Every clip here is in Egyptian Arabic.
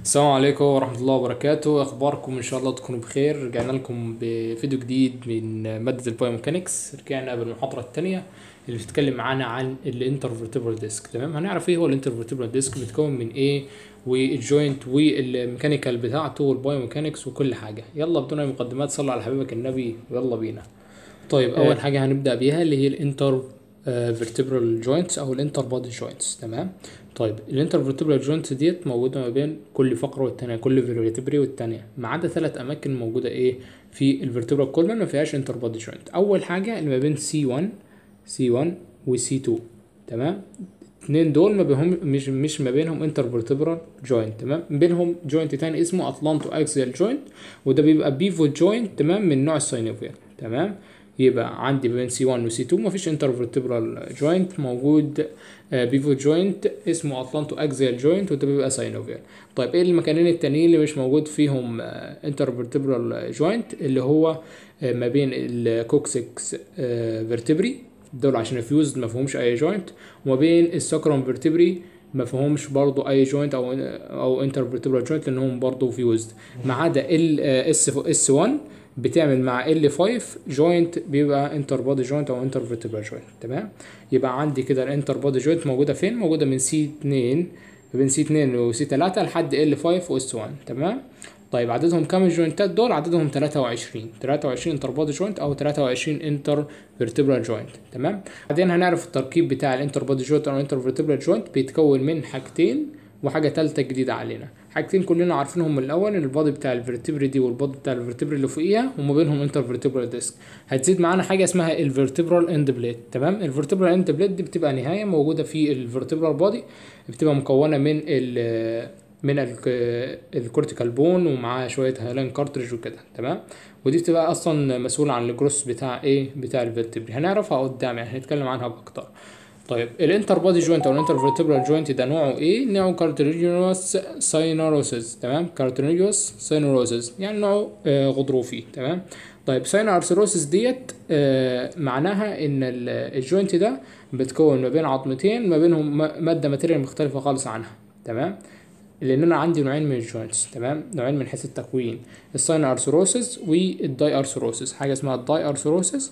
السلام عليكم ورحمة الله وبركاته أخباركم إن شاء الله تكونوا بخير رجعنا لكم بفيديو جديد من مادة البايوميكانكس رجعنا بالمحاضرة التانية اللي بتتكلم معانا عن الانترفرتبرال ديسك تمام هنعرف ايه هو الانترفرتبرال ديسك بيتكون من ايه والجوينت والميكانيكال بتاعته والبايوميكانكس وكل حاجة يلا بدون اي مقدمات صلوا على حبيبك النبي يلا بينا طيب اول حاجة هنبدأ بيها اللي هي الانتر فيرتبرال جوينتس او الانتر بودي جوينتس تمام طيب الانتر فيرتبرال جوينتس ديت موجوده ما بين كل فقره والتانيه كل فيرتبري والتانيه ما عدا ثلاث اماكن موجوده ايه في الفيرتبرال كولمن ما فيهاش انتر بودي جوينت اول حاجه اللي ما بين سي 1 سي 1 وسي 2 تمام الاثنين دول ما بينهم مش مش ما بينهم انتر فيرتبرال جوينت تمام بينهم جوينت تاني اسمه اتلانتو اكسيال جوينت وده بيبقى بيفو جوينت تمام من نوع الساينوفيال تمام يبقى عندي بين سي 1 وسي 2 مفيش انترفرتبرال جوينت موجود بيفو جوينت اسمه اتلانتو اكزيال جوينت وده بيبقى ساينوفيال طيب ايه المكانين التانيين اللي مش موجود فيهم انترفرتبرال جوينت اللي هو ما بين الكوكسكس فيرتبري دول عشان فيوزد ما فيهمش اي جوينت وما بين السكرم فيرتبري ما فيهمش برضو اي جوينت او او انترفرتبرال جوينت لانهم برضو فيوزد ما عدا ال اس اس 1 بتعمل مع ال5 جوينت بيبقى انتر بودي جوينت او انتر فيرتبرال جوينت تمام يبقى عندي كده الانتر بودي جوينت موجوده فين موجوده من سي 2 بين سي 2 وسي 3 لحد ال5 واس 1 تمام طيب عددهم كام الجوينتات دول عددهم 23 23 انتر بودي جوينت او 23 انتر فيرتبرال جوينت تمام بعدين هنعرف التركيب بتاع الانتر بودي جوينت او الانتر فيرتبرال جوينت بيتكون من حاجتين وحاجه ثالثه جديده علينا حاجتين كلنا عارفينهم من الاول ان البادي بتاع الفرتبري دي والبادي بتاع الفرتبري اللي فوقيها وما بينهم انتر فيرتبرال ديسك هتزيد معانا حاجه اسمها الفرتبرال اند بليت تمام الفرتبرال اند بليت دي بتبقى نهايه موجوده في الفرتبرال بادي بتبقى مكونه من ال من الكورتيكال بون ومعاها شويه هالان كارتريج وكده تمام ودي بتبقى اصلا مسؤوله عن الجروس بتاع ايه بتاع الفرتبري هنعرفها قدام يعني هنتكلم عنها باكتر طيب الانتر بودي جوينت او الانتر فيرتبرال جوينت ده نوعه ايه نوعه كارتريجيوس ساينوروسيس تمام كارتريجيوس ساينوروسيس يعني نوعه آه غضروفي تمام طيب ساينارثروسيس ديت آه معناها ان الجوينت ده بتكون ما بين عظمتين ما بينهم ماده ماتيريال مختلفه خالص عنها تمام لان انا عندي نوعين من الجوينتس تمام نوعين من حيث التكوين الساين ارثروسيس والداي ارثروسيس حاجه اسمها الداي ارثروسيس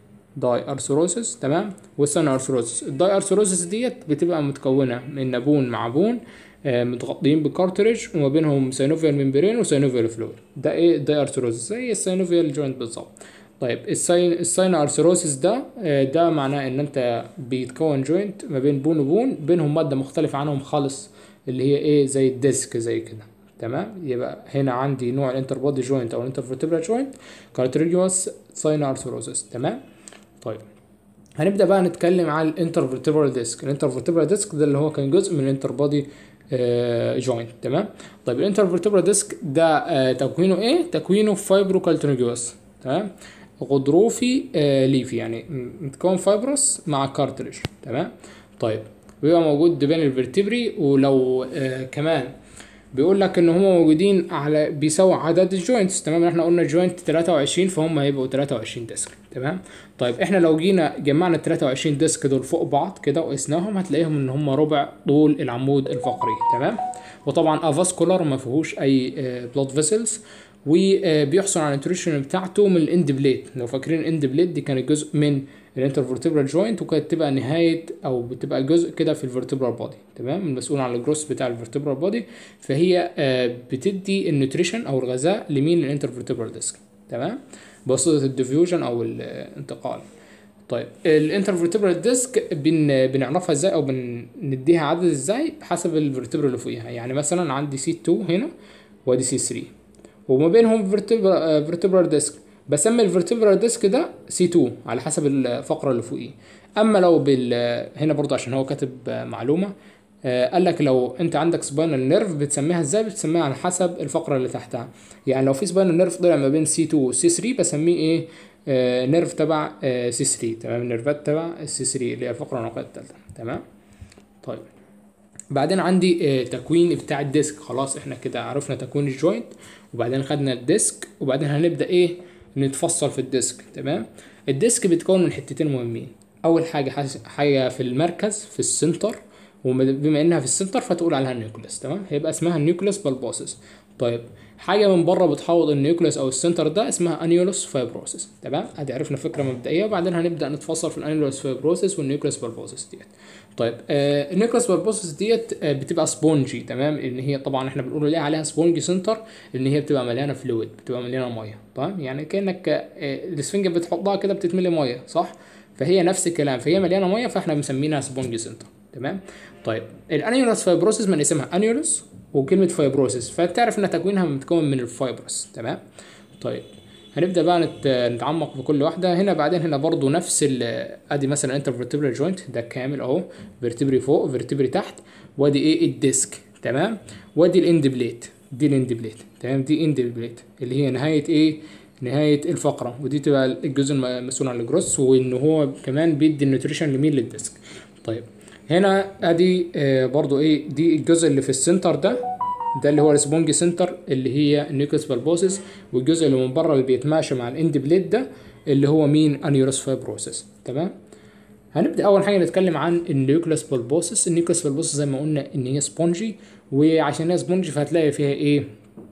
داي ارثروسيس تمام والسن ارثروسيس الداي ارثروسيس ديت بتبقى متكونه من نابون مع بون آه متغطيين بكارتريج وما بينهم سينوفيال ممبرين وسينوفيال فلويد ده ايه الداي ارثروسيس زي السينوفيال جوينت بالظبط طيب الساين الساين ارثروسيس ده آه ده معناه ان انت بيتكون جوينت ما بين بون وبون بينهم ماده مختلفه عنهم خالص اللي هي ايه زي الديسك زي كده تمام يبقى هنا عندي نوع الانتر بودي جوينت او الانتر فيرتبرال جوينت كارتريجوس ساين ارثروسيس تمام طيب هنبدا بقى نتكلم على الانترفيرتبرال ديسك الانترفيرتبرال ديسك ده اللي هو كان جزء من الانتر بودي جوينت تمام طيب الانترفيرتبرال ديسك ده آه تكوينه ايه تكوينه فايبرو كالتريجوس تمام غضروفي آه ليفي يعني متكون فايبروس مع كارتريج تمام طيب بيبقى موجود بين الفرتبري ولو آه كمان بيقول لك ان هم موجودين على بيساوي عدد الجوينتس تمام احنا قلنا جوينت 23 فهم هيبقوا 23 ديسك تمام طيب احنا لو جينا جمعنا ال 23 ديسك دول فوق بعض كده وقسناهم هتلاقيهم ان هم ربع طول العمود الفقري تمام وطبعا افاسكولار ما فيهوش اي بلاد فيسلز وبيحصل على النيوتريشن بتاعته من الاند بليت لو فاكرين الاند بليت دي كانت جزء من الانترفيرتبرال جوينت وكانت تبقى نهايه او بتبقى جزء كده في الفيرتبرال بودي تمام المسؤول عن الجروس بتاع الفيرتبرال بودي فهي بتدي النيوتريشن او الغذاء لمين الانترفيرتبرال ديسك تمام بواسطه الديفيوجن او الانتقال طيب الانترفيرتبرال ديسك بن بنعرفها ازاي او بنديها عدد ازاي بحسب الفيرتبرال اللي فوقيها يعني مثلا عندي سي 2 هنا وادي سي 3 وما بينهم فيرتبرال ديسك بسمي الفرتبرال ديسك ده سي 2 على حسب الفقره اللي فوقيه اما لو بال هنا برضه عشان هو كاتب معلومه قال لك لو انت عندك سباينال نيرف بتسميها ازاي بتسميها على حسب الفقره اللي تحتها يعني لو في سباينال نيرف طلع ما بين سي 2 وسي 3 بسميه ايه آه نيرف تبع آه سي 3 تمام النيرفات تبع السي 3 اللي هي الفقره العنقيه الثالثه تمام طيب بعدين عندي آه تكوين بتاع الديسك خلاص احنا كده عرفنا تكوين الجوينت وبعدين خدنا الديسك وبعدين هنبدا ايه نتفصل في الديسك تمام الديسك بيتكون من حتتين مهمين اول حاجه حاجه في المركز في السنتر وبما انها في السنتر فتقول عليها النيوكليس تمام هيبقى اسمها النيوكليس بالبوسس طيب حاجه من بره بتحوط النيوكليس او السنتر ده اسمها انيولوس فايبروسس تمام ادي عرفنا فكره مبدئيه وبعدين هنبدا نتفصل في الانيولوس فايبروسس والنيوكليس بالبوسس ديت طيب آه النيوكليس بالبوسس ديت آه بتبقى سبونجي تمام ان هي طبعا احنا بنقول ليه عليها سبونجي سنتر ان هي بتبقى مليانه فلويد بتبقى مليانه ميه تمام يعني كانك آه الاسفنجه بتحطها كده بتتملي ميه صح فهي نفس الكلام فهي مليانه ميه فاحنا بنسميها سبونجي سنتر تمام طيب الانيولوس فايبروسس من اسمها انيولوس وكلمه فايبروسس فتعرف ان تكوينها متكون من الفايبرس تمام طيب هنبدا بقى نت... نتعمق في كل واحده هنا بعدين هنا برضو نفس ال... ادي مثلا انترفيرتبرال جوينت ده كامل اهو فيرتبري فوق فيرتبري تحت وادي ايه الديسك تمام وادي الاند بليت دي الاند بليت تمام دي اند بليت اللي هي نهايه ايه نهايه الفقره ودي تبقى الجزء المسؤول عن الجروس وان هو كمان بيدي النيوتريشن لمين للديسك طيب هنا ادي آه برضو ايه دي الجزء اللي في السنتر ده ده اللي هو السبونج سنتر اللي هي النيوكليس بالبوسس والجزء اللي من بره اللي بيتماشى مع الاند بليد ده اللي هو مين انيورس فايبروسس تمام هنبدا اول حاجه نتكلم عن النيوكليس بالبوسس النيوكليس بالبوسس زي ما قلنا ان هي سبونجي وعشان هي سبونجي فهتلاقي فيها ايه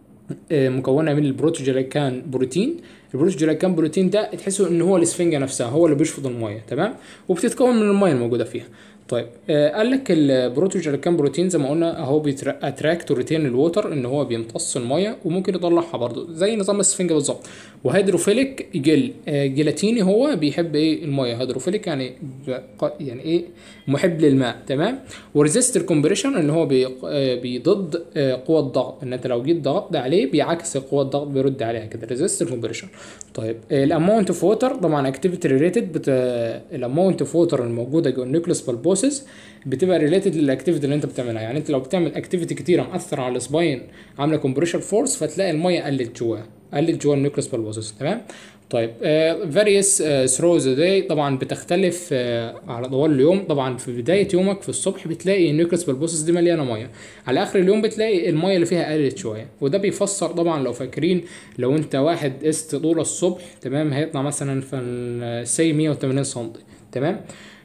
آه مكونه من البروتوجلايكان بروتين البروتوجلايكان بروتين ده تحسوا ان هو الاسفنجه نفسها هو اللي بيشفط الميه تمام وبتتكون من الميه الموجوده فيها طيب آه قال لك البروتوجلايكان بروتين زي ما قلنا اهو بيتراكت وريتين الووتر ان هو بيمتص الميه وممكن يطلعها برضه زي نظام السفنجه بالظبط وهيدروفيليك جل آه جيلاتيني هو بيحب ايه الميه هيدروفيليك يعني يعني ايه محب للماء تمام وريزيست الكومبريشن اللي هو بي آه بيضد قوه الضغط ان انت لو جيت ضغطت عليه بيعكس قوه الضغط بيرد عليها كده ريزيست الكومبريشن طيب الاماونت اوف ووتر طبعا اكتيفيتي ريليتد بت... الاماونت اوف ووتر الموجوده جوه النيوكليس بالبوسس بتبقى ريليتد للاكتيفيتي اللي انت بتعملها يعني انت لو بتعمل اكتيفيتي كتيره مأثره على السباين عامله كومبريشن فورس فتلاقي الميه قلت جواها قلت جوا النيوكليس بالبوسس تمام طيب فاريوس ثرو ذا داي طبعا بتختلف uh, على طوال اليوم طبعا في بدايه يومك في الصبح بتلاقي النيوكليس بالبوسس دي مليانه ميه على اخر اليوم بتلاقي الميه اللي فيها قلت شويه وده بيفسر طبعا لو فاكرين لو انت واحد قست طول الصبح تمام هيطلع مثلا في سي 180 سم تمام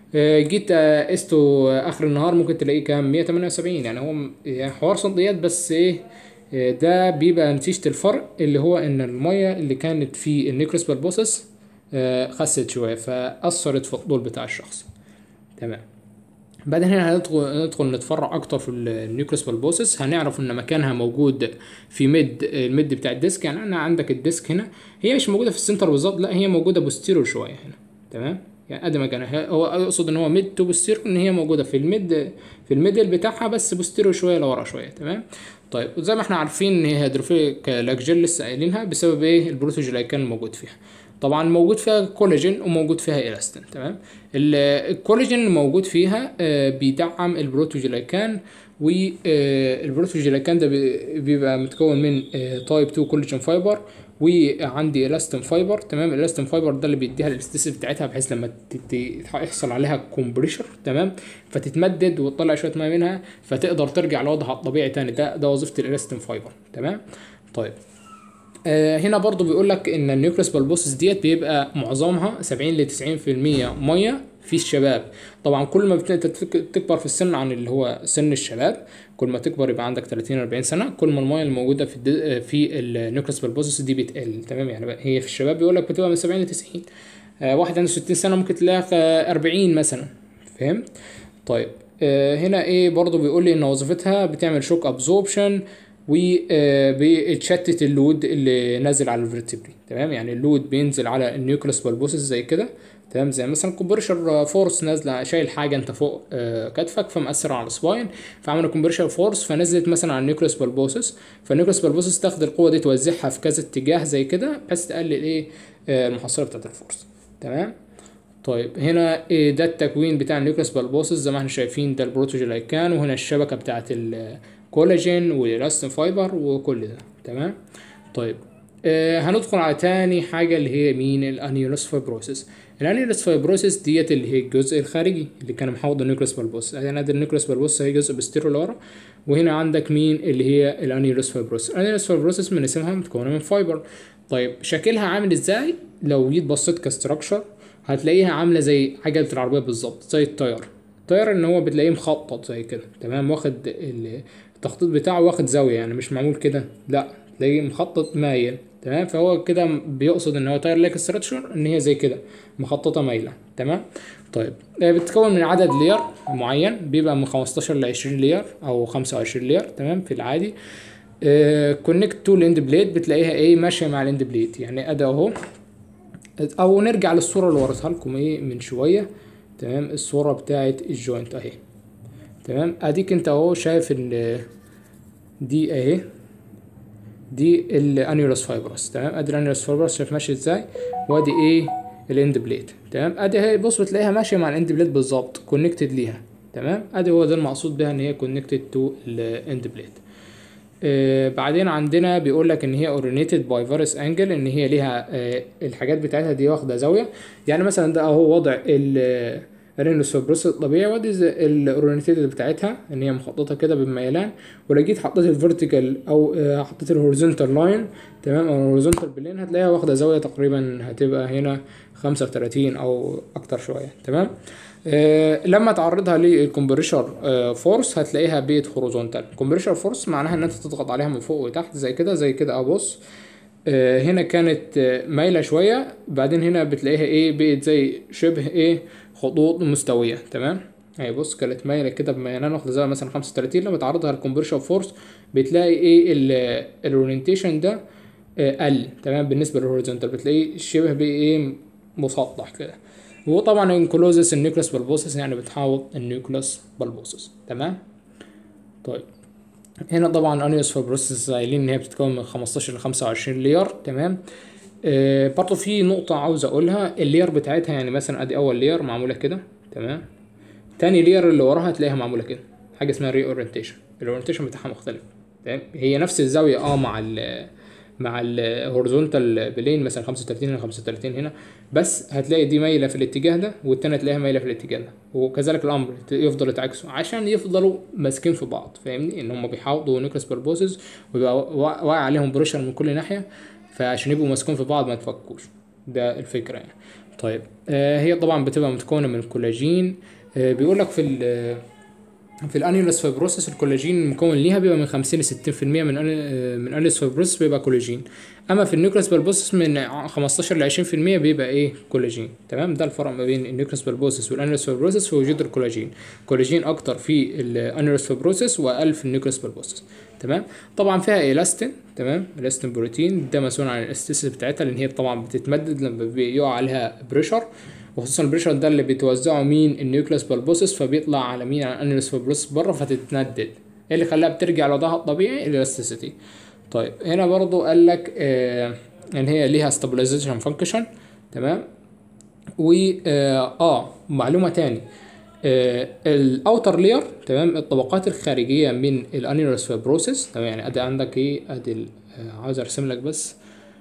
جيت قسته اخر النهار ممكن تلاقيه كام 178 يعني هو يعني حوار سنتيات بس ايه ده بيبقى نتيجة الفرق اللي هو ان المية اللي كانت في النيوكليس بالبوسس خست شوية فأثرت في الطول بتاع الشخص تمام بعدين هنا هندخل ندخل نتفرع اكتر في النيوكليس بالبوسس هنعرف ان مكانها موجود في ميد الميد بتاع الديسك يعني انا عندك الديسك هنا هي مش موجوده في السنتر بالظبط لا هي موجوده بوستيرور شويه هنا تمام يعني قد ما كان هو يقصد ان هو ميد تو بوستيرو ان هي موجوده في الميد في الميدل بتاعها بس بوستيرو شويه لورا شويه تمام طيب وزي ما احنا عارفين ان هي هيدروفيليك لاكجيل لسه قايلينها بسبب ايه البروتوجلايكان الموجود فيها طبعا موجود فيها كولاجين وموجود فيها الاستين تمام الكولاجين الموجود فيها بيدعم البروتوجلايكان والبروتوجلايكان ده بيبقى متكون من تايب 2 كولاجين فايبر وعندي الاستين فايبر تمام الاستين فايبر ده اللي بيديها الاستيسيف بتاعتها بحيث لما يحصل عليها كومبريشر تمام فتتمدد وتطلع شويه ميه منها فتقدر ترجع لوضعها الطبيعي تاني ده ده وظيفه الالاستين فايبر تمام طيب آه هنا برضو بيقول لك ان النيوكليس بالبوسس ديت بيبقى معظمها 70 ل 90% ميه في الشباب طبعا كل ما تكبر في السن عن اللي هو سن الشباب كل ما تكبر يبقى عندك 30 40 سنه كل ما الميه الموجوده في الدي في النيوكليس بالبوسس دي بتقل تمام يعني هي في الشباب بيقول لك بتبقى من 70 ل 90 آه واحد عنده 60 سنه ممكن تلاقيها 40 مثلا فهمت طيب آه هنا ايه برضو بيقول لي ان وظيفتها بتعمل شوك ابزوربشن وبتشتت اللود اللي نازل على الفرتبري تمام يعني اللود بينزل على النيوكليس بالبوسس زي كده تمام زي مثلا كومبريشر فورس نازله شايل حاجه انت فوق آه كتفك فمأثر على السباين فعملوا كومبريشر فورس فنزلت مثلا على النيوكليس بالبوسس فالنيوكليس بالبوسس تاخد القوه دي توزعها في كذا اتجاه زي كده بحيث تقلل ايه آه المحصله بتاعت الفورس تمام طيب هنا إيه ده التكوين بتاع النيوكليس بالبوسس زي ما احنا شايفين ده البروتوجلايكان وهنا الشبكه بتاعت الكولاجين والالاستين فايبر وكل ده تمام طيب آه هندخل على تاني حاجة اللي هي مين الانيولوس فايبروسيس الانيولوس فايبروسيس ديت اللي هي الجزء الخارجي اللي كان محوط النيوكليس بالبوس يعني ده النيوكليس بالبوس هي جزء بستيرو لورا وهنا عندك مين اللي هي الانيولوس فايبروسيس الانيولوس فايبروسيس من اسمها متكونة من فايبر طيب شكلها عامل ازاي لو جيت بصيت كستراكشر هتلاقيها عاملة زي عجلة العربية بالظبط زي التاير تاير ان هو بتلاقيه مخطط زي كده تمام واخد ال- التخطيط بتاعه واخد زاويه يعني مش معمول كده لا تلاقيه مخطط مايل تمام فهو كده بيقصد ان هو تاير ليك ستراكشر ان هي زي كده مخططه مايله تمام طيب آه، بتتكون من عدد لير معين بيبقى من 15 ل 20 لير او 25 لير تمام في العادي كونكت تو الاند بليد بتلاقيها ايه ماشيه مع الاند بليد يعني ادي اهو او نرجع للصوره اللي وريتها لكم ايه من شويه تمام الصوره بتاعت الجوينت اهي تمام اديك انت اهو شايف ال دي اهي دي الانيولوس فايبرس تمام ادي الانيولوس فايبرس شايف ماشي ازاي وادي ايه الاند بليد تمام ادي اهي بص بتلاقيها ماشيه مع الاند بليد بالظبط كونكتد ليها تمام ادي هو ده المقصود بها ان هي كونكتد تو الاند بليد آه بعدين عندنا بيقول لك ان هي اورينيتد باي فيروس انجل ان هي ليها آه الحاجات بتاعتها دي واخده زاويه يعني مثلا ده اهو وضع ال الرينوسوبروس الطبيعي وادي الاورينيتد بتاعتها ان هي مخططه كده بالميلان ولو جيت حطيت الفيرتيكال او آه حطيت الهوريزونتال لاين تمام او الهوريزونتال بلين هتلاقيها واخده زاويه تقريبا هتبقى هنا 35 او اكتر شويه تمام آه لما تعرضها للكمبريشر آه فورس هتلاقيها بيت هوريزونتال كمبريشر فورس معناها ان انت تضغط عليها من فوق وتحت زي كده زي كده ابص آه هنا كانت آه مايله شويه بعدين هنا بتلاقيها ايه بقت زي شبه ايه خطوط مستويه تمام اهي بص كانت مايله كده بميلان واخده زاويه مثلا 35 لما تعرضها للكمبريشر فورس بتلاقي ايه الاورينتيشن ده آه قل تمام بالنسبه للهوريزونتال بتلاقيه شبه بقى ايه مسطح كده وطبعا انكلوزس النيوكليس بالبوسس يعني بتحاوط النيوكليس بالبوسس تمام طيب هنا طبعا انيوس فابروسس قايلين ان هي بتتكون من 15 ل 25 لير تمام آه برضه في نقطة عاوز اقولها اللير بتاعتها يعني مثلا ادي اول لير معمولة كده تمام تاني لير اللي وراها هتلاقيها معمولة كده حاجة اسمها ري اورينتيشن الاورينتيشن بتاعها مختلف تمام هي نفس الزاوية اه مع ال مع الهوريزونتال بلين مثلا 35 هنا 35 هنا بس هتلاقي دي مايله في الاتجاه ده والتانية تلاقيها مايله في الاتجاه ده وكذلك الامر يفضل يتعكسوا عشان يفضلوا ماسكين في بعض فاهمني ان هم بيحاوطوا نيوكليس بالبوسز ويبقى واقع عليهم بريشر من كل ناحيه فعشان يبقوا ماسكين في بعض ما يتفكوش ده الفكره يعني طيب آه هي طبعا بتبقى متكونه من كولاجين آه بيقول لك في في الانيولس فايبروسس الكولاجين المكون ليها بيبقى من 50 ل 60% من من انيولس فايبروسس بيبقى كولاجين اما في النيوكليس بالبوسس من 15 ل 20% بيبقى ايه كولاجين تمام ده الفرق ما بين النيوكليس بالبوسس والانيولس فايبروسس في وجود الكولاجين كولاجين اكتر في الانيولس فايبروسس واقل في النيوكليس بالبوسس تمام طبعا فيها ايلاستين تمام الاستين بروتين ده مسؤول عن الاستيسيس بتاعتها لان هي طبعا بتتمدد لما بيقع عليها بريشر وخصوصا البريشر ده اللي بيتوزعه مين النيوكليس بالبوسس فبيطلع على مين على الانيولس فابروسس بره فتتندد ايه اللي خلاها بترجع لوضعها الطبيعي الالاستيسيتي طيب هنا برضو قال لك آه ان هي ليها stabilization فانكشن تمام و اه, آه معلومه تاني آه الاوتر لير تمام الطبقات الخارجيه من الانيولس فابروسس تمام يعني ادي عندك ايه ادي آه عاوز ارسم لك بس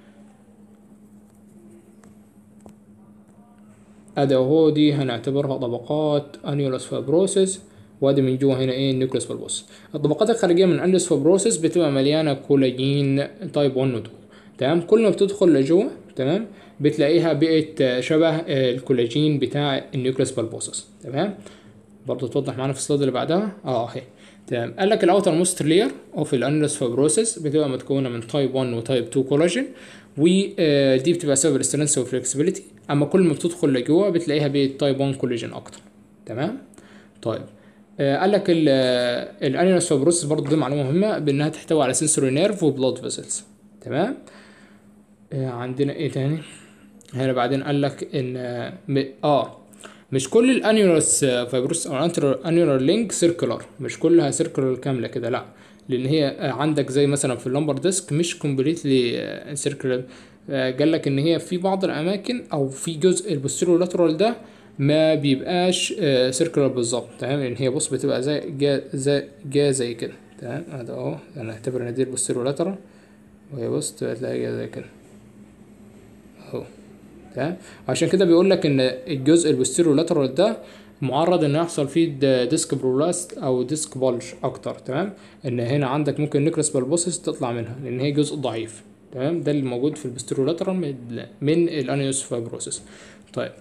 ادي اهو دي هنعتبرها طبقات انيولس فابروسس وادي من جوا هنا ايه النيوكليس بالبوس الطبقات الخارجيه من انيولس فابروسس بتبقى مليانه كولاجين تايب 1 و 2 تمام كل ما بتدخل لجوه تمام بتلاقيها بقت شبه الكولاجين بتاع النيوكليس بالبوسس تمام برضه توضح معانا في السلايد اللي بعدها اه اهي تمام قال لك الاوتر موست لير اوف الانيولس فابروسس بتبقى متكونه من تايب 1 وتايب 2 كولاجين ودي بتبقى سبب السترينث والفلكسبيليتي اما كل ما بتدخل لجوه بتلاقيها بقت تايب 1 كولاجين اكتر تمام طيب آه قال لك الانيولس فابروسس برضه دي معلومه مهمه بانها تحتوي على سنسوري نيرف وبلاد فيسلز تمام آه عندنا ايه تاني هنا بعدين قال لك ان اه مش كل الانيولس فايبروس او الانيولار لينك سيركولار مش كلها سيركولار كامله كده لا لان هي عندك زي مثلا في اللمبر ديسك مش كومبليتلي سيركولار قال لك ان هي في بعض الاماكن او في جزء البوستيريو لاترال ده ما بيبقاش سيركولار بالظبط تمام لان هي بص بتبقى زي جا زي جا زي كده تمام هذا اهو انا اعتبر ان دي البوستيريو لاترال وهي بص تلاقي جا زي كده اهو تمام عشان كده بيقول لك ان الجزء البوستيريو لاترال ده معرض ان يحصل فيه ديسك برولاست او ديسك بولج اكتر تمام ان هنا عندك ممكن نيكروس بالبوسس تطلع منها لان هي جزء ضعيف تمام ده اللي موجود في البوستيريو لاترال من, من الانيوس فايبروسس طيب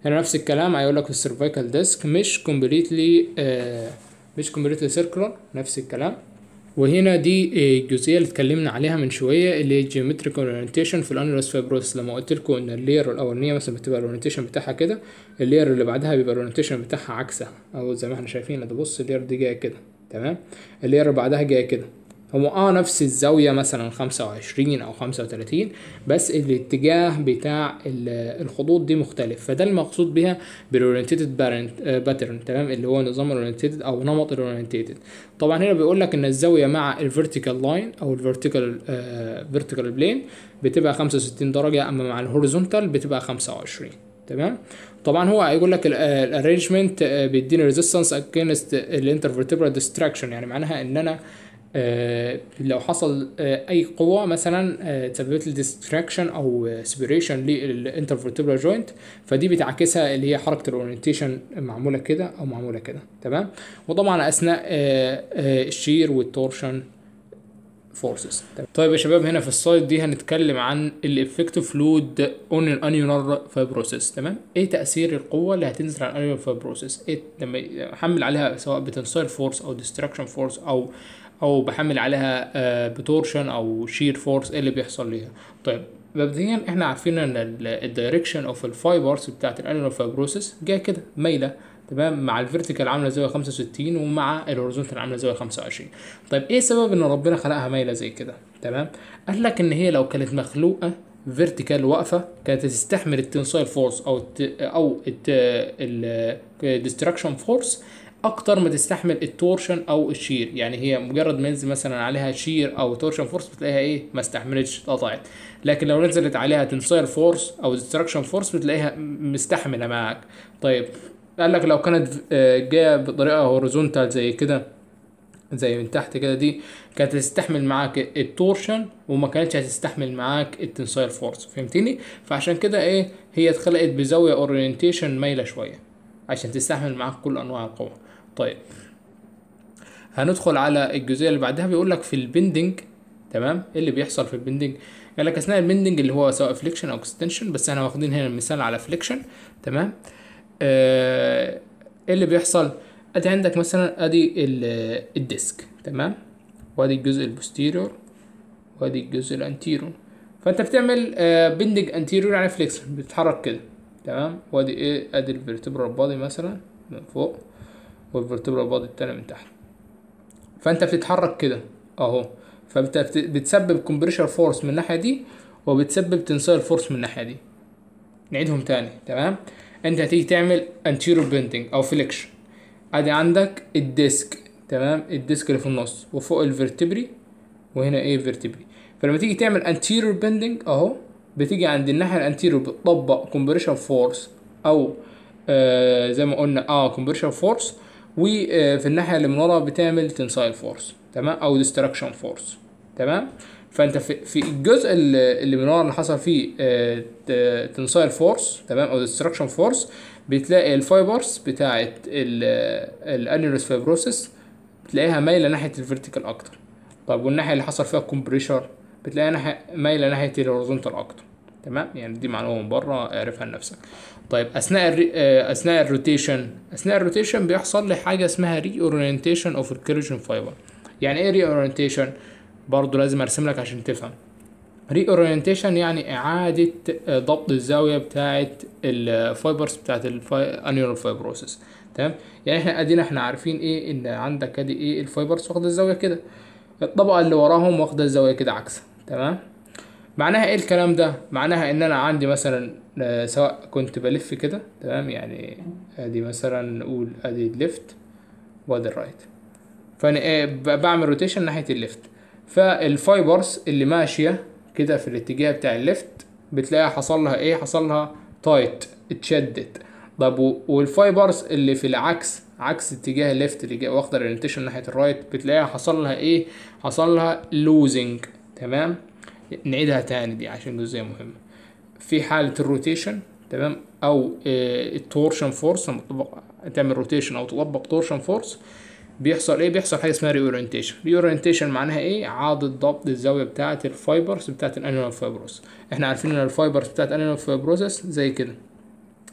هنا نفس الكلام هيقول لك السيرفيكال ديسك مش كومبليتلي مش كومبليتلي سيركلر نفس الكلام وهنا دي الجزئيه اللي اتكلمنا عليها من شويه اللي هي جيومتريك اورينتيشن في الانيلوس فايبروس لما قلت لكم ان اللير الاولانيه مثلا بتبقى الاورينتيشن بتاعها كده اللير اللي بعدها بيبقى الاورينتيشن بتاعها عكسها او زي ما احنا شايفين ده بص اللير دي جايه كده تمام اللير اللي بعدها جايه كده هو اه نفس الزاوية مثلا خمسة وعشرين أو خمسة وتلاتين بس الاتجاه بتاع الخطوط دي مختلف فده المقصود بها بالاورينتيتد باترن تمام اللي هو نظام الاورينتيتد أو نمط الاورينتيتد طبعا هنا بيقول لك إن الزاوية مع الفيرتيكال لاين أو الفيرتيكال فيرتيكال بلين بتبقى خمسة وستين درجة أما مع الهوريزونتال بتبقى خمسة وعشرين تمام طبعا هو هيقول لك الارينجمنت بيديني ريزيستنس اجينست الانترفيرتبرال ديستراكشن يعني معناها ان انا آه لو حصل آه اي قوه مثلا آه تسببت لي ديستراكشن او سبيريشن للانترفيرتبرال جوينت فدي بتعكسها اللي هي حركه الاورينتيشن معموله كده او معموله كده تمام وطبعا اثناء الشير والتورشن فورسز طيب يا شباب هنا في السلايد دي هنتكلم عن الافكتيف لود اون الانيولار فايبروسيس تمام ايه تاثير القوه اللي هتنزل على الانيولار فايبروسيس ايه لما احمل عليها سواء بتنساير فورس او ديستراكشن فورس او او بحمل عليها بتورشن او شير فورس ايه اللي بيحصل ليها طيب مبدئيا احنا عارفين ان الدايركشن اوف الفايبرز بتاعت الانيولار فايبروسيس جايه كده مايله تمام مع الفيرتيكال عامله زاويه 65 ومع الهوريزونتال عامله زاويه 25 طيب ايه سبب ان ربنا خلقها مايله زي كده تمام قال لك ان هي لو كانت مخلوقه فيرتيكال واقفه كانت تستحمل التنسايل فورس او الت او الديستراكشن فورس اكتر ما تستحمل التورشن او الشير يعني هي مجرد ما ينزل مثلا عليها شير او تورشن فورس بتلاقيها ايه ما استحملتش اتقطعت لكن لو نزلت عليها تنسايل فورس او ديستراكشن فورس بتلاقيها مستحمله معاك طيب قال لك لو كانت جايه بطريقه هوريزونتال زي كده زي من تحت كده دي كانت هتستحمل معاك التورشن وما كانتش هتستحمل معاك التنسايل فورس فهمتني فعشان كده ايه هي اتخلقت بزاويه اورينتيشن مايله شويه عشان تستحمل معاك كل انواع القوه طيب هندخل على الجزئيه اللي بعدها بيقول لك في البندنج تمام ايه اللي بيحصل في البندنج قال لك اثناء البندنج اللي هو سواء فليكشن او اكستنشن بس احنا واخدين هنا المثال على فليكشن تمام آه ايه اللي بيحصل ادي عندك مثلا ادي الديسك تمام وادي الجزء البوستيريور وادي الجزء الانتيريور فانت بتعمل آه بندنج انتيريور يعني فليكشن بتتحرك كده تمام وادي ايه ادي الفيرتبرال بادي مثلا من فوق والفيرتبرال بادي التاني من تحت فانت بتتحرك كده اهو فبتسبب كومبريشر فورس من الناحيه دي وبتسبب تنسايل فورس من الناحيه دي نعيدهم تاني تمام انت هتيجي تعمل anterior bending او فليكشن ادي عندك الديسك تمام الديسك اللي في النص وفوق الفرتبري وهنا ايه فيرتبري فلما تيجي تعمل anterior bending اهو بتيجي عند الناحيه الانتيريور بتطبق كومبريشن فورس او آه زي ما قلنا اه كومبريشن فورس وفي الناحيه اللي من ورا بتعمل تنسايل فورس تمام او ديستراكشن فورس تمام فانت في, في الجزء اللي من ورا اللي حصل فيه تنسايل فورس تمام او ديستراكشن فورس بتلاقي الفايبرز بتاعه الانيولوس فايبروسيس بتلاقيها مايله ناحيه الفيرتيكال اكتر طب والناحيه اللي حصل فيها كومبريشر بتلاقيها ناحيه مايله ناحيه الهوريزونتال اكتر تمام يعني دي معلومه من بره اعرفها لنفسك طيب اثناء الري... اثناء الروتيشن اثناء الروتيشن بيحصل لي حاجه اسمها ري اورينتيشن اوف الكيرجن فايبر يعني ايه ري اورينتيشن برضه لازم ارسم لك عشان تفهم ري اورينتيشن يعني اعاده ضبط الزاويه بتاعه الفايبرز بتاعه الانيولار فايبروسيس تمام يعني احنا ادينا احنا عارفين ايه ان عندك ادي ايه الفايبرز واخده الزاويه كده الطبقه اللي وراهم واخده الزاويه كده عكسها تمام معناها ايه الكلام ده معناها ان انا عندي مثلا سواء كنت بلف كده تمام يعني ادي مثلا نقول ادي الليفت وادي الرايت فانا ايه بعمل روتيشن ناحيه الليفت فالفايبرز اللي ماشيه كده في الاتجاه بتاع الليفت بتلاقيها حصل لها ايه حصل لها تايت اتشدت طب والفايبرز اللي في العكس عكس اتجاه الليفت اللي واخده الاورينتيشن ناحيه الرايت بتلاقيها حصل لها ايه حصل لها لوزنج تمام نعيدها تاني دي عشان جزئيه مهمه في حاله الروتيشن تمام او التورشن فورس لما تطبق تعمل روتيشن او تطبق تورشن فورس بيحصل ايه بيحصل حاجه اسمها ريورينتيشن ريورينتيشن معناها ايه اعاده ضبط الزاويه بتاعه الفايبرز بتاعه الانيولار فايبروس احنا عارفين ان الفايبرز بتاعه الانيولار فايبروسس زي كده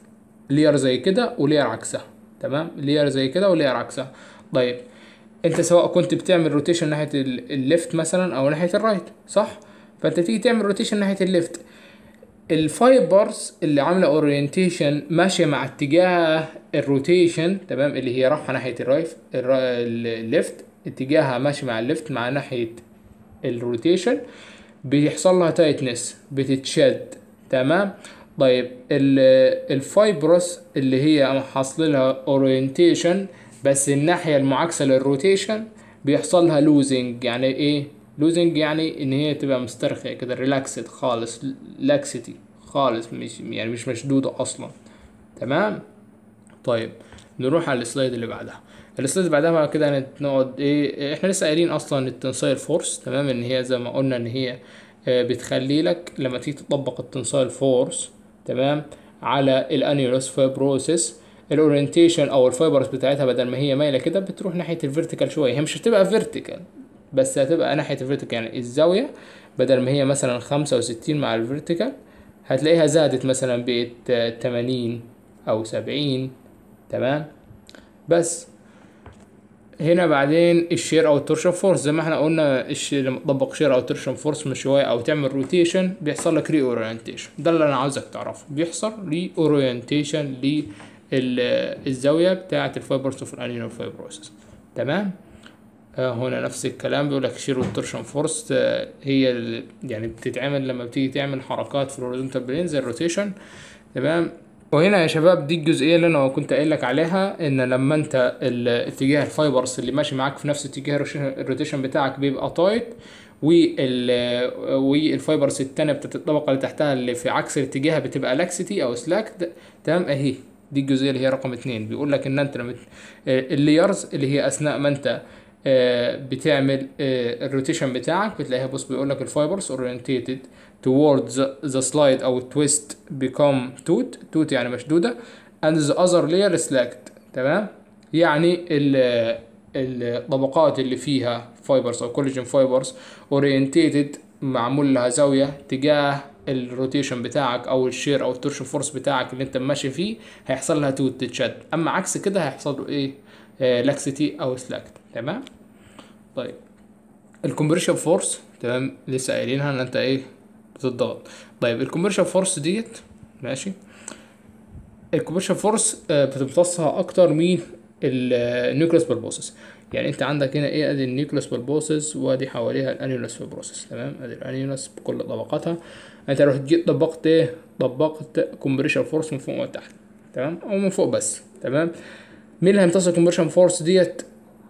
لير زي كده ولير عكسها تمام لير زي كده ولير عكسها طيب انت سواء كنت بتعمل روتيشن ناحيه الليفت مثلا او ناحيه الرايت صح فانت تيجي تعمل روتيشن ناحيه الليفت الفايبرز اللي عامله اورينتيشن ماشيه مع اتجاه الروتيشن تمام اللي هي رايحه ناحيه الرايت الليفت اتجاهها ماشي مع الليفت مع ناحيه الروتيشن بيحصل لها تايتنس بتتشد تمام طيب الفايبرس اللي هي حاصل لها اورينتيشن بس الناحيه المعاكسه للروتيشن بيحصل لها لوزنج يعني ايه لوزنج يعني ان هي تبقى مسترخيه كده ريلاكسد خالص لاكسيتي خالص مش يعني مش مشدوده اصلا تمام طيب نروح على السلايد اللي بعدها السلايد اللي بعدها بقى كده نقعد ايه احنا لسه قايلين اصلا التنسايل فورس تمام ان هي زي ما قلنا ان هي بتخلي لك لما تيجي تطبق التنسايل فورس تمام على الانيولوس فايبروسيس الاورينتيشن او الفايبرز بتاعتها بدل ما هي مايله كده بتروح ناحيه الفيرتيكال شويه هي مش هتبقى فيرتيكال بس هتبقى ناحيه الفيرتيكال يعني الزاويه بدل ما هي مثلا خمسة وستين مع الفيرتيكال هتلاقيها زادت مثلا بقت تمانين او سبعين تمام بس هنا بعدين الشير او التورشن فورس زي ما احنا قلنا لما تطبق شير او تورشن فورس من شويه او تعمل روتيشن بيحصل لك ري اورينتيشن ده اللي انا عاوزك تعرفه بيحصل ري اورينتيشن للزاويه بتاعه الفايبرز اوف الانينال فايبروسيس تمام آه هنا نفس الكلام بيقول لك شير والتورشن فورس آه هي يعني بتتعمل لما بتيجي تعمل حركات في الهوريزونتال بلين زي الروتيشن تمام وهنا يا شباب دي الجزئيه اللي انا كنت قايل لك عليها ان لما انت اتجاه الفايبرز اللي ماشي معاك في نفس اتجاه الروتيشن بتاعك بيبقى تايت وال والفايبرز التانية بتاعت الطبقة اللي تحتها اللي في عكس الاتجاه بتبقى لاكسيتي او سلاك تمام اهي دي الجزئية اللي هي رقم اتنين بيقول لك ان انت لما الليرز اللي هي اثناء ما انت بتعمل الروتيشن بتاعك بتلاقيها بص بيقول لك الفايبرز orientated towards the slide او twist become toot toot يعني مشدودة and the other layer slacked تمام يعني الطبقات اللي فيها فايبرز او كولاجين فايبرز orientated معمول لها زاوية تجاه الروتيشن بتاعك او الشير او التورشن فورس بتاعك اللي انت ماشي فيه هيحصل لها توت تتشد اما عكس كده هيحصل له ايه لاكسيتي او سلاكت تمام طيب الكمبريشن فورس تمام لسه قايلينها ان انت ايه بتضغط طيب الكمبريشن فورس ديت ماشي الكمبريشن فورس بتمتصها اكتر من النيوكليس بالبوسس يعني انت عندك هنا ايه ادي النيوكليس بالبوسس وادي حواليها الانيولس فيبروسس تمام ادي الانيولس بكل طبقاتها انت لو جيت طبقت ايه طبقت كومبريشن فورس من فوق ومن تحت تمام او من فوق بس تمام مين اللي هيمتص الكومبريشن فورس ديت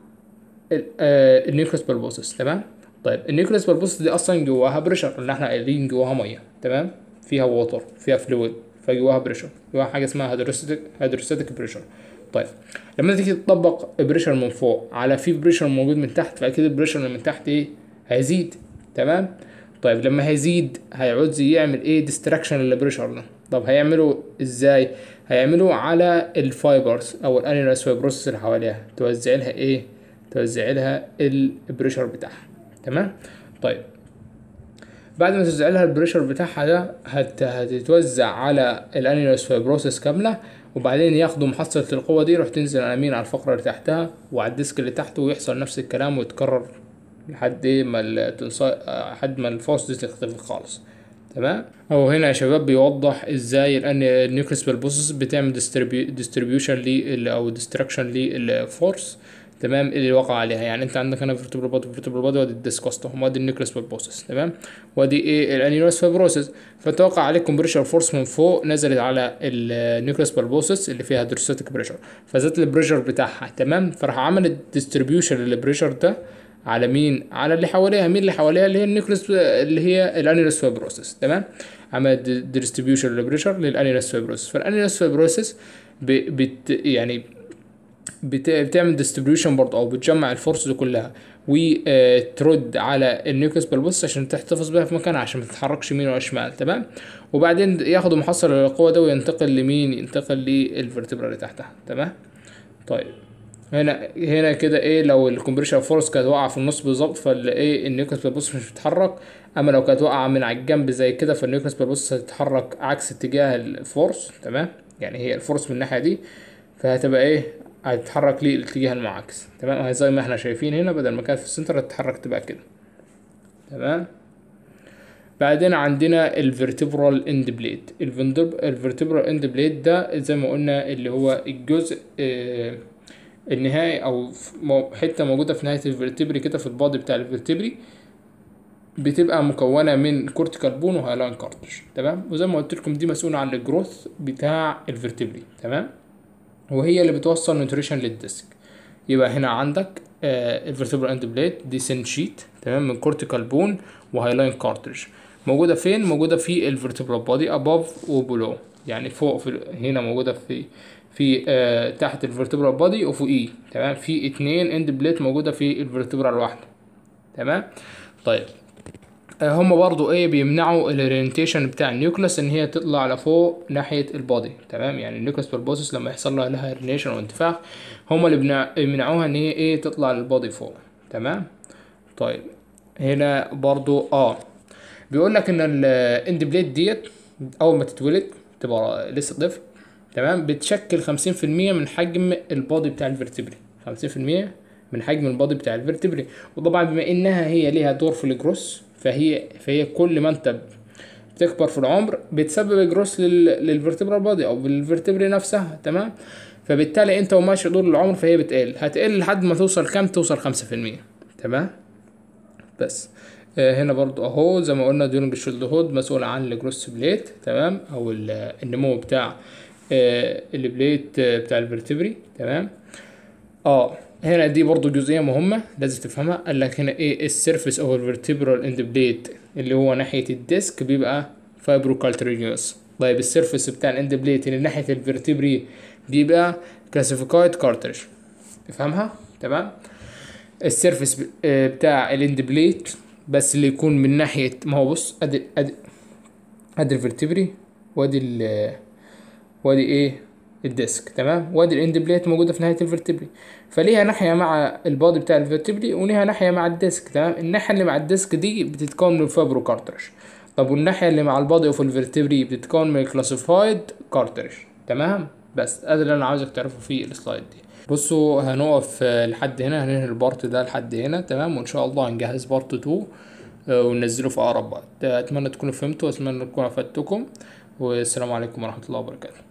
النيوكليس بالبوسس تمام طيب النيوكليس بالبوسس دي اصلا جواها بريشر اللي احنا قايلين جواها ميه تمام فيها ووتر فيها فلويد فجواها بريشر جواها حاجه اسمها هيدروستاتيك هيدروستاتيك بريشر طيب لما تيجي تطبق بريشر من فوق على في بريشر موجود من تحت فاكيد البريشر اللي من تحت ايه هيزيد تمام طيب لما هيزيد هيعوز يعمل ايه ديستراكشن للبريشر ده طب هيعمله ازاي هيعمله على الفايبرز او الانيلاس فايبروسس اللي حواليها توزع لها ايه توزع لها البريشر بتاعها تمام طيب بعد ما توزع لها البريشر بتاعها ده هت... هتتوزع على الانيلاس فايبروسس كامله وبعدين ياخدوا محصلة القوة دي يروح تنزل على مين على الفقرة اللي تحتها وعلى الديسك اللي تحته ويحصل نفس الكلام ويتكرر لحد ايه ما التنصا... لحد ما الفورس دي تختفي خالص تمام هو هنا يا شباب بيوضح ازاي الان النيوكليس بالبوسس بتعمل ديستريبيوشن لل او ديستراكشن للفورس تمام اللي وقع عليها يعني انت عندك هنا فيرتبرال بادي فيرتبرال بادي وادي الديسكوستوم وادي النيوكليس بالبوسس تمام وادي ايه الانيولوس فايبروسس فانت وقع عليك كومبريشر فورس من فوق نزلت على النيوكليس بالبوسس اللي فيها هيدروستاتيك بريشر فزادت البريشر بتاعها تمام فراح عملت ديستريبيوشن للبريشر ده على مين على اللي حواليها مين اللي حواليها اللي هي النيوكليس اللي هي الانيولوس فايبروسس تمام عملت ديستريبيوشن للبريشر للانيولوس فايبروسس فالانيولوس فايبروسس بت يعني بتعمل ديستريبيوشن برضه او بتجمع الفورس دي كلها وترد على النيوكليس بالبوس عشان تحتفظ بيها في مكانها عشان ما تتحركش يمين ولا شمال تمام وبعدين ياخدوا محصل للقوه ده وينتقل لمين ينتقل للفرتبرا اللي تحتها تمام طيب هنا هنا كده ايه لو الكمبريشن فورس كانت واقعه في النص بالظبط فالايه النيوكليس بالبوس مش بتتحرك اما لو كانت واقعه من على الجنب زي كده فالنيوكليس بالبوس هتتحرك عكس اتجاه الفورس تمام يعني هي الفورس من الناحيه دي فهتبقى ايه هتتحرك ليه الاتجاه المعاكس تمام وهي زي ما احنا شايفين هنا بدل ما كانت في السنتر هتتحرك تبقى كده تمام بعدين عندنا الفيرتبرال اند بليد الفيرتبرال اند بليد ده زي ما قلنا اللي هو الجزء آه النهائي او حته موجوده في نهايه الفيرتبري كده في البادي بتاع الفيرتبري بتبقى مكونه من كورتيكال بون وهايلاين كارتج تمام وزي ما قلت لكم دي مسؤوله عن الجروث بتاع الفيرتبري تمام وهي اللي بتوصل نيوتريشن للديسك يبقى هنا عندك آه الفيرتبرال اند بليد دي سين شيت تمام من كورتيكال بون وهايلاين كارتج موجوده فين موجوده في الفيرتبرال بودي اباف وبلو يعني فوق في هنا موجوده في في آه تحت الفيرتبرال بودي وفوقيه تمام في اتنين اند بليت موجوده في الفيرتبرال واحده تمام طيب آه هم برضو ايه بيمنعوا الاورينتيشن بتاع النيوكليس ان هي تطلع لفوق ناحيه البودي تمام يعني النيوكليس بالبوسس لما يحصل لها لها اورينيشن وانتفاخ هم اللي بيمنعوها ان هي ايه تطلع للبودي فوق تمام طيب هنا برضو اه بيقول لك ان الاند بليت ديت اول ما تتولد تبقى لسه طفل تمام بتشكل خمسين في المية من حجم البادي بتاع الفرتبري خمسين في المية من حجم البادي بتاع الفرتبري وطبعا بما انها هي ليها دور في الجروس فهي فهي كل ما انت بتكبر في العمر بتسبب جروس للفرتبرال بادي او للفرتبري نفسها تمام فبالتالي انت وماشي طول العمر فهي بتقل هتقل لحد ما توصل كام توصل خمسة في المية تمام بس هنا برضو اهو زي ما قلنا ديورنج الشولد هود مسؤول عن الجروس بليت تمام او النمو بتاع البليت بتاع الفرتبري تمام اه هنا دي برضو جزئية مهمة لازم تفهمها قال لك هنا ايه السيرفيس او الفرتبرال اند بليت اللي هو ناحية الديسك بيبقى فايبروكالترينيوس طيب السيرفيس بتاع الاند بليت اللي ناحية الفرتبري بيبقى كلاسيفيكايد كارترج تفهمها تمام السيرفيس بتاع الاند بليت بس اللي يكون من ناحية ما هو بص ادي ادي ادي الفرتبري وادي ال وادي ايه الديسك تمام وادي الاند بليت موجودة في نهاية الفرتبري فليها ناحية مع البادي بتاع الفرتبري وليها ناحية مع الديسك تمام الناحية اللي مع الديسك دي بتتكون من الفابرو كارترج طب والناحية اللي مع البادي اوف الفرتبري بتتكون من الكلاسيفايد كارترج تمام بس ده اللي انا عاوزك تعرفه في السلايد دي بصوا هنقف لحد هنا هننهي البارت ده لحد هنا تمام وان شاء الله هنجهز بارت 2 وننزله في اقرب وقت اتمنى تكونوا فهمتوا واتمنى تكون افدتكم والسلام عليكم ورحمه الله وبركاته